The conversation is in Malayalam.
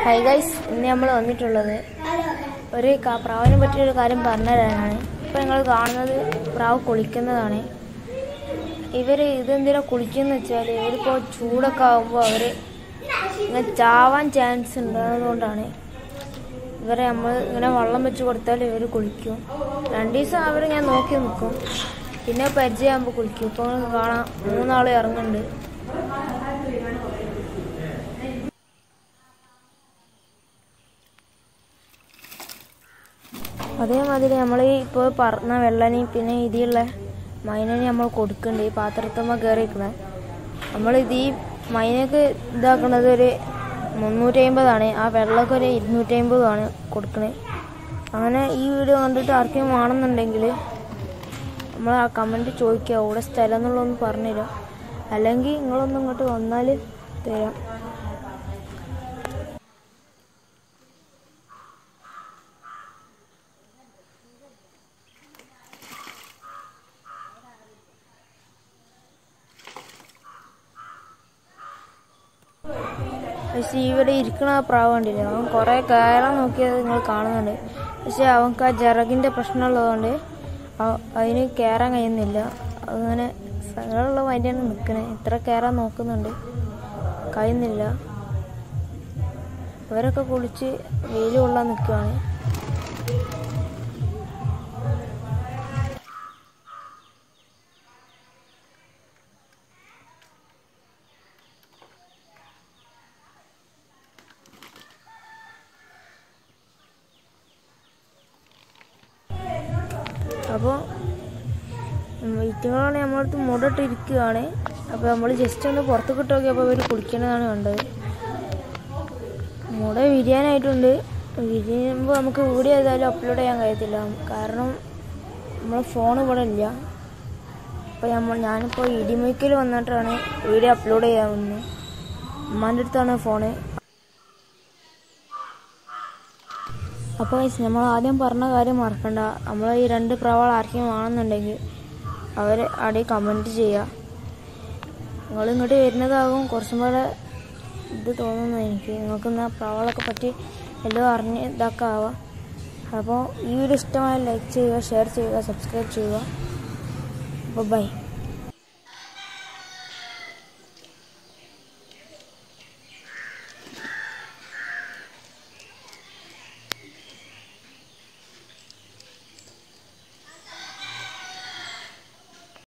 ഹൈ ഗൈസ് ഇന്ന് നമ്മൾ വന്നിട്ടുള്ളത് ഒരു ക- പ്രാവിനെ പറ്റിയൊരു കാര്യം പറഞ്ഞു തരാനാണ് ഇപ്പം നിങ്ങൾ കാണുന്നത് പ്രാവ് കുളിക്കുന്നതാണ് ഇവർ ഇതെന്തിനാ കുളിക്കുന്നത് വെച്ചാൽ ഇവരിപ്പോൾ ചൂടൊക്കെ ആകുമ്പോൾ അവർ ഇങ്ങനെ ചാവാൻ ചാൻസ് ഉണ്ടാകുന്നതുകൊണ്ടാണ് ഇവരെ നമ്മൾ ഇങ്ങനെ വെള്ളം വെച്ച് കൊടുത്താൽ ഇവർ കുളിക്കും രണ്ട് ദിവസം അവരിങ്ങനെ നോക്കി നിൽക്കും പിന്നെ പരിചയമാകുമ്പോൾ കുളിക്കും ഇപ്പോൾ നിങ്ങൾക്ക് കാണാം മൂന്നാൾ ഇറങ്ങുന്നുണ്ട് അതേമാതിരി നമ്മൾ ഈ ഇപ്പോൾ പറഞ്ഞ വെള്ളനി പിന്നെ ഇതിലുള്ള മൈനനി നമ്മൾ കൊടുക്കുന്നുണ്ട് ഈ പാത്രത്തുമ്പോൾ കയറിയിരിക്കണേ നമ്മൾ ഇത് ഈ മൈനക്ക് ഇതാക്കുന്നത് ഒരു മുന്നൂറ്റി അമ്പതാണ് ആ വെള്ളമൊക്കെ ഒരു ഇരുന്നൂറ്റി അമ്പതുമാണ് കൊടുക്കണത് അങ്ങനെ ഈ വീഡിയോ കണ്ടിട്ട് ആർക്കെങ്കിലും വേണമെന്നുണ്ടെങ്കിൽ നമ്മൾ ആ കമൻറ്റ് ചോദിക്കുക ഇവിടെ സ്ഥലം എന്നുള്ളതൊന്ന് പറഞ്ഞുതരാം അല്ലെങ്കിൽ നിങ്ങളൊന്ന് ഇങ്ങോട്ട് വന്നാൽ തരാം പക്ഷെ ഇവിടെ ഇരിക്കണ ആ പ്രാവ് കണ്ടില്ലേ അവൻ കുറേ കയറാൻ നോക്കിയത് നിങ്ങൾ കാണുന്നുണ്ട് പക്ഷെ അവൻക്ക് ആ ജറകിൻ്റെ പ്രശ്നമുള്ളതുകൊണ്ട് അവ- അതിന് കയറാൻ കഴിയുന്നില്ല അങ്ങനെ സങ്കടമുള്ള വണ്ടിയാണ് നിൽക്കണേ ഇത്ര കയറാൻ നോക്കുന്നുണ്ട് കഴിയുന്നില്ല അവരൊക്കെ കുളിച്ച് വെയിൽ കൊള്ളാൻ നിൽക്കുകയാണ് അപ്പോൾ വൈറ്റുകളാണ് നമ്മളടുത്ത് മുടട്ട് ഇരിക്കുകയാണ് അപ്പോൾ നമ്മൾ ജസ്റ്റ് ഒന്ന് പുറത്ത് കിട്ട് നോക്കിയപ്പോൾ അവർ കുടിക്കണതാണ് കണ്ടത് മുട വിരിയാനായിട്ടുണ്ട് വിരിയുമ്പോൾ നമുക്ക് വീഡിയോ ഏതായാലും അപ്ലോഡ് ചെയ്യാൻ കഴിയത്തില്ല കാരണം നമ്മളെ ഫോൺ ഇവിടെ ഇല്ല അപ്പോൾ നമ്മൾ ഞാനിപ്പോൾ ഇടിമൊയ്ക്കൽ വന്നിട്ടാണ് വീഡിയോ അപ്ലോഡ് ചെയ്യാൻ വന്നത് ഉമ്മാൻ്റെ അടുത്താണ് ഫോണ് അപ്പോൾ guys, നമ്മൾ ആദ്യം പറഞ്ഞ കാര്യം മറക്കണ്ട നമ്മൾ ഈ രണ്ട് പ്രാവൾ ആർക്കെങ്കിലും വേണമെന്നുണ്ടെങ്കിൽ അവർ അവിടെ കമൻറ്റ് ചെയ്യുക നിങ്ങൾ ഇങ്ങോട്ട് വരുന്നതാകും കുറച്ചും കൂടെ ഇത് തോന്നുന്നു എനിക്ക് നിങ്ങൾക്ക് ഇന്ന് പ്രാവളൊക്കെ പറ്റി എല്ലാം അറിഞ്ഞ് ഇതൊക്കെ ആവാം അപ്പോൾ ഈ വീഡിയോ ഇഷ്ടമായ ലൈക്ക് ചെയ്യുക ഷെയർ ചെയ്യുക സബ്സ്ക്രൈബ് ചെയ്യുക അപ്പോൾ ബൈ